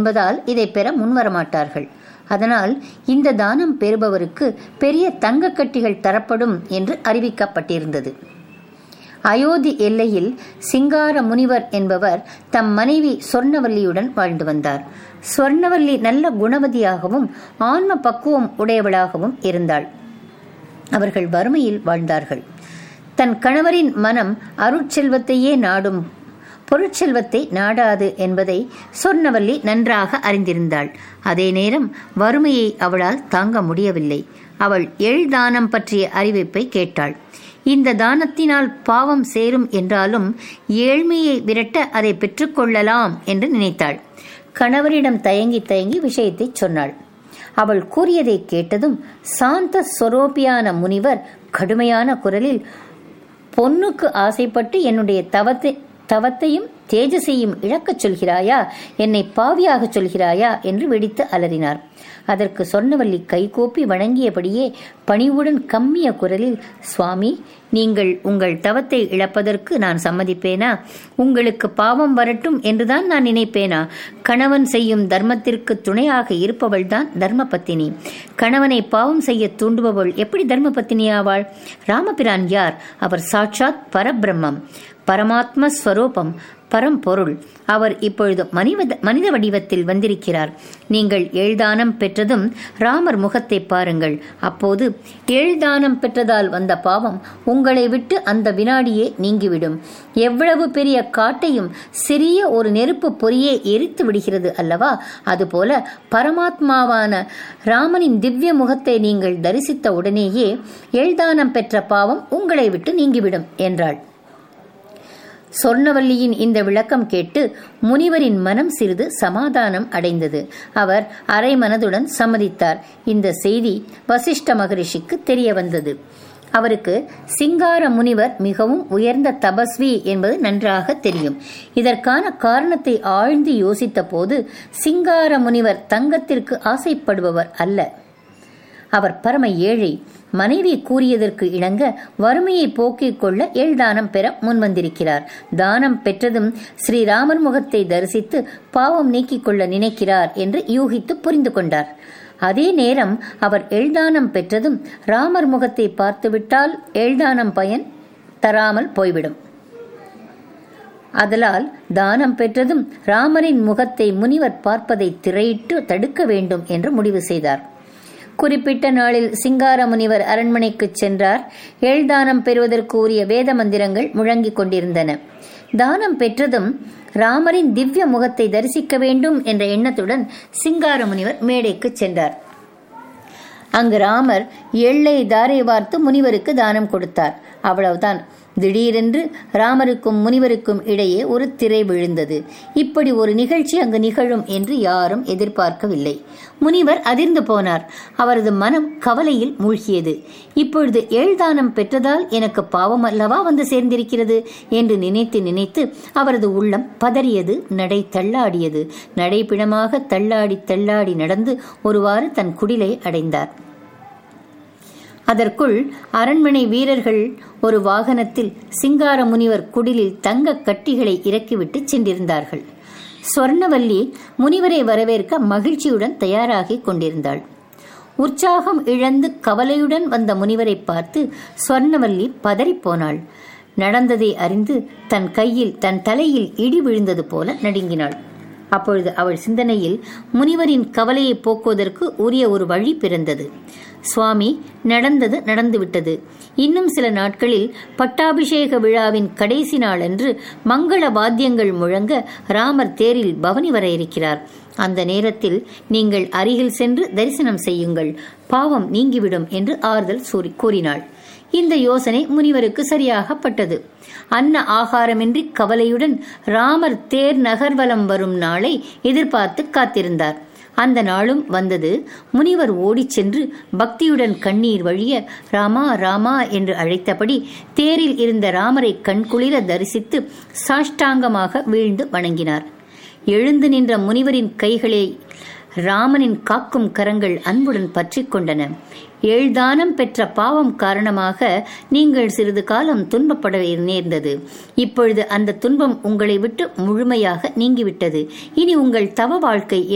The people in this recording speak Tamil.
என்பதால் இதை பெற முன்வரமாட்டார்கள் அதனால் இந்த தானம் பெறுபவருக்கு பெரிய தங்க கட்டிகள் தரப்படும் என்று அறிவிக்கப்பட்டிருந்தது அயோத்தி எல்லையில் சிங்கார முனிவர் என்பவர் தம் மனைவி சொர்ணவல்லியுடன் வாழ்ந்து வந்தார் சொர்ணவல்லி நல்ல குணவதியாகவும் ஆன்ம பக்குவம் உடையவளாகவும் இருந்தாள் அவர்கள் வறுமையில் வாழ்ந்தார்கள் தன் கணவரின் மனம் அருட்செல்வத்தையே நாடும் பொருட்செல்வத்தை நாடாது என்பதை சொர்ணவல்லி நன்றாக அறிந்திருந்தாள் அதே நேரம் வறுமையை அவளால் தாங்க முடியவில்லை அவள் எள் தானம் பற்றிய அறிவிப்பை கேட்டாள் இந்த தானத்தினால் பாவம் சேரும் என்றாலும் ஏழ்மையை விரட்ட அதை பெற்றுக்கொள்ளலாம் என்று நினைத்தாள் கணவரிடம் தயங்கி தயங்கி விஷயத்தை சொன்னாள் அவள் கூறியதை கேட்டதும் சாந்த ஸ்வரூபியான முனிவர் கடுமையான குரலில் பொன்னுக்கு ஆசைப்பட்டு என்னுடைய தவத்தை தவத்தையும் தேஜசையும் இழக்கச் சொல்கிறாயா என்னை பாவியாக சொல்கிறாயா என்று வெடித்து அலறினார் அதற்கு சொர்ணவல்லி கைகூப்பி வணங்கியபடியே பணிவுடன் கம்மிய குரலில் சுவாமி நீங்கள் உங்கள் தவத்தை இழப்பதற்கு நான் சம்மதிப்பேனா உங்களுக்கு பாவம் வரட்டும் என்றுதான் நான் நினைப்பேனா கணவன் செய்யும் தர்மத்திற்கு துணையாக இருப்பவள்தான் தர்மபத்தினி கணவனை பாவம் செய்ய தூண்டுபவள் எப்படி தர்மபத்தினியாவாள் ராமபிரான் யார் அவர் சாட்சாத் பரபிரம்மம் பரமாத்ம ஸ்வரூபம் பரம்பொருள் அவர் இப்பொழுது மனித மனித வடிவத்தில் வந்திருக்கிறார் நீங்கள் ஏழ்தானம் பெற்றதும் ராமர் முகத்தை பாருங்கள் அப்போது ஏழ்தானம் பெற்றதால் வந்த பாவம் உங்களை விட்டு அந்த வினாடியே நீங்கிவிடும் எவ்வளவு பெரிய காட்டையும் சிறிய ஒரு நெருப்பு பொறியே எரித்து விடுகிறது அல்லவா அதுபோல பரமாத்மாவான ராமனின் திவ்ய முகத்தை நீங்கள் தரிசித்த உடனேயே ஏழ்தானம் பெற்ற பாவம் உங்களை விட்டு நீங்கிவிடும் என்றாள் சொர்ணவல்லியின் இந்த விளக்கம் கேட்டு முனிவரின் மனம் சிறிது சமாதானம் அடைந்தது அவர் அரை மனதுடன் சம்மதித்தார் இந்த செய்தி வசிஷ்ட மகரிஷிக்கு தெரிய வந்தது அவருக்கு சிங்கார முனிவர் மிகவும் உயர்ந்த தபஸ்வி என்பது நன்றாக தெரியும் இதற்கான காரணத்தை ஆழ்ந்து யோசித்த போது சிங்கார முனிவர் தங்கத்திற்கு ஆசைப்படுபவர் அல்ல அவர் பரம ஏழை மனைவி கூறியதற்கு இணங்க வறுமையை போக்கிக் கொள்ள ஏழ்தானம் பெற முன்வந்திருக்கிறார் தானம் பெற்றதும் ஸ்ரீராமர் முகத்தை தரிசித்து பாவம் நீக்கிக் கொள்ள நினைக்கிறார் என்று யூகித்து புரிந்து கொண்டார் அதே நேரம் அவர் எழ்தானம் பெற்றதும் ராமர் முகத்தை பார்த்துவிட்டால் எழ்தானம் பயன் தராமல் போய்விடும் அதலால் தானம் பெற்றதும் ராமரின் முகத்தை முனிவர் பார்ப்பதை திரையிட்டு தடுக்க வேண்டும் என்று முடிவு செய்தார் குறிப்பிட்ட நாளில் சிங்கார முனிவர் அரண்மனைக்கு சென்றார் ஏழ்தானம் பெறுவதற்கு உரிய வேத மந்திரங்கள் முழங்கிக் கொண்டிருந்தன தானம் பெற்றதும் ராமரின் திவ்ய முகத்தை தரிசிக்க வேண்டும் என்ற எண்ணத்துடன் சிங்கார முனிவர் மேடைக்கு சென்றார் அங்கு ராமர் எள்ளை தாரை வார்த்து முனிவருக்கு தானம் கொடுத்தார் அவ்வளவுதான் திடீரென்று ராமருக்கும் முனிவருக்கும் இடையே ஒரு திரை விழுந்தது இப்படி ஒரு நிகழ்ச்சி அங்கு நிகழும் என்று யாரும் எதிர்பார்க்கவில்லை முனிவர் அதிர்ந்து போனார் அவரது மனம் கவலையில் மூழ்கியது இப்பொழுது ஏழ்தானம் பெற்றதால் எனக்கு பாவம் அல்லவா வந்து சேர்ந்திருக்கிறது என்று நினைத்து நினைத்து அவரது உள்ளம் பதறியது நடை தள்ளாடியது நடைப்பிணமாக தள்ளாடி தள்ளாடி நடந்து ஒருவாறு தன் குடிலை அடைந்தார் அதற்குள் அரண்மனை வீரர்கள் ஒரு வாகனத்தில் சிங்கார முனிவர் குடிலில் தங்க கட்டிகளை இறக்கிவிட்டு சென்றிருந்தார்கள் சொர்ணவல்லி முனிவரை வரவேற்க மகிழ்ச்சியுடன் தயாராகி கொண்டிருந்தாள் உற்சாகம் இழந்து கவலையுடன் வந்த முனிவரை பார்த்து சொர்ணவல்லி பதறிப்போனாள் நடந்ததை அறிந்து தன் கையில் தன் தலையில் இடி விழுந்தது போல நடுங்கினாள் அப்பொழுது அவள் சிந்தனையில் முனிவரின் கவலையை போக்குவதற்கு உரிய ஒரு வழி பிறந்தது சுவாமி நடந்தது நடந்துவிட்டது இன்னும் சில நாட்களில் பட்டாபிஷேக விழாவின் கடைசி நாளன்று மங்கள வாத்தியங்கள் முழங்க ராமர் தேரில் பவனி வர இருக்கிறார் அந்த நேரத்தில் நீங்கள் அருகில் சென்று தரிசனம் செய்யுங்கள் பாவம் நீங்கிவிடும் என்று ஆறுதல் கூறினாள் இந்த யோசனை முனிவருக்கு சரியாகப்பட்டது அன்ன ஆகாரமின்றி கவலையுடன் ராமர் தேர் நகர்வலம் வரும் நாளை எதிர்பார்த்து காத்திருந்தார் அந்த நாளும் வந்தது முனிவர் ஓடிச் சென்று பக்தியுடன் கண்ணீர் வழிய ராமா ராமா என்று அழைத்தபடி தேரில் இருந்த ராமரை கண்குளிர தரிசித்து சாஷ்டாங்கமாக வீழ்ந்து வணங்கினார் எழுந்து நின்ற முனிவரின் கைகளை ராமனின் காக்கும் கரங்கள் அன்புடன் பற்றி கொண்டன ஏழ்தானம் பெற்ற பாவம் காரணமாக நீங்கள் சிறிது காலம் துன்பப்பட நேர்ந்தது இப்பொழுது அந்த துன்பம் உங்களை விட்டு முழுமையாக நீங்கிவிட்டது இனி உங்கள் தவ வாழ்க்கை